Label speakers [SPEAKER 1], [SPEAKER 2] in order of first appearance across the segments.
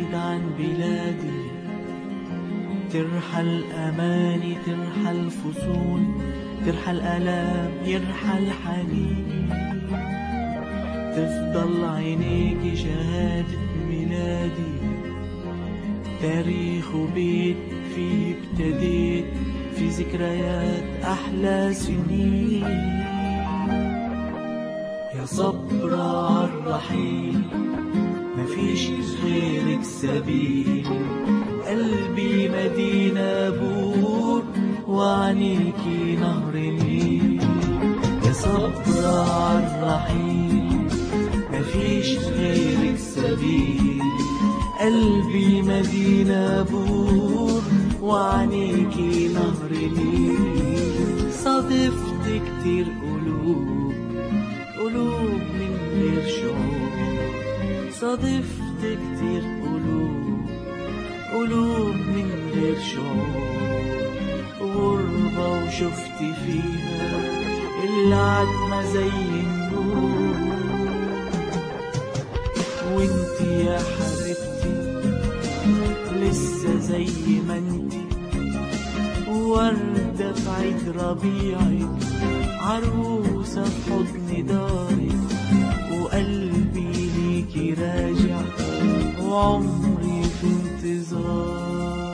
[SPEAKER 1] بعيد عن بلادي ترحل أماني ترحل فصول ترحل ألام يرحل حنين تفضل عينيك شهادة ميلادي تاريخ وبيت فيه ابتديت في ذكريات أحلى سنين يا صبر عالرحيل مفيش غيرك سبيل قلبي مدينة بور وعنيكي نهر النيل يا صبر عالرحيل مفيش غيرك سبيل قلبي مدينة بور وعنيكي نهر النيل صادفت كتير قلوب قلوب من غير شعور صادفت كتير قلوب قلوب من غير شعور غربة وشفت فيها العتمة زي النور وانت يا حبيبتي لسه زي ما انتي وردة في عيد ربيعك عروسة في حضن دارك وقلبي ليكي راجع وعمري في انتظار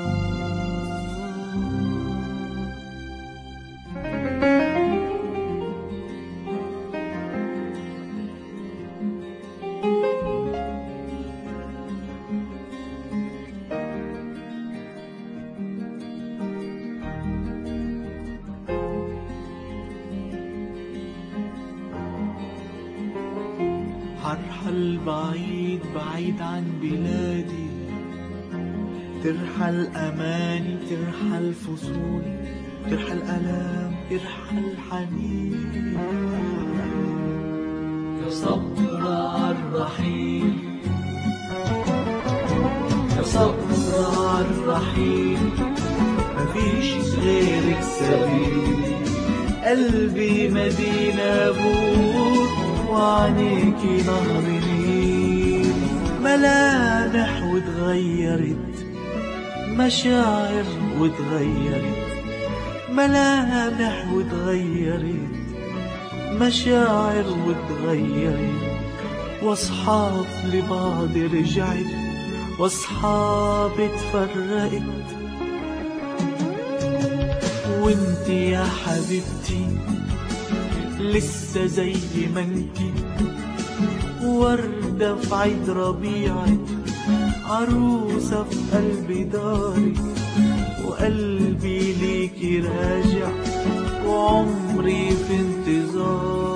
[SPEAKER 1] هرحل بعيد بعيد عن بلادي ترحل أماني ترحل فصولي ترحل ألام ترحل حنين يا صبر عالرحيل يا صبر عالرحيل مفيش غيرك سبيل قلبي مدينة بور وعنيكي نهر نيل ملامح وتغيرت مشاعر وتغيرت ملامح وتغيرت مشاعر وتغيرت واصحاب لبعض رجعت واصحاب اتفرقت وانت يا حبيبتي لسه زي ما انتي وردة في عيد ربيعك عروسة في قلب دارك وقلبي ليكي راجع وعمري في انتظار